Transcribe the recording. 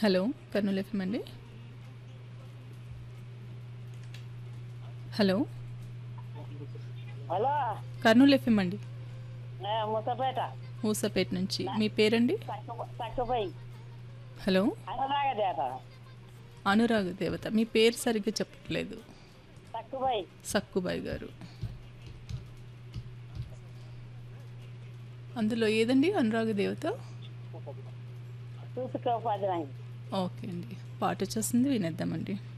hello Kurnool FM అండి hello hello Kurnool FM అండి ఏ, ముసపేట మూసపేట నుంచి మీ పేరండి తక్కువై హలో అనురాగ దేట అనురాగ దేవత మీ పేరు సరిగ్గా చెప్పట్లేదు తక్కువై సక్కుబాయ్ గారు అందులో ఏదండి అనురాగ దేవత చూసుకో పది రంగు ఓకే అండి పాట వచ్చేస్తుంది వినేద్దామండి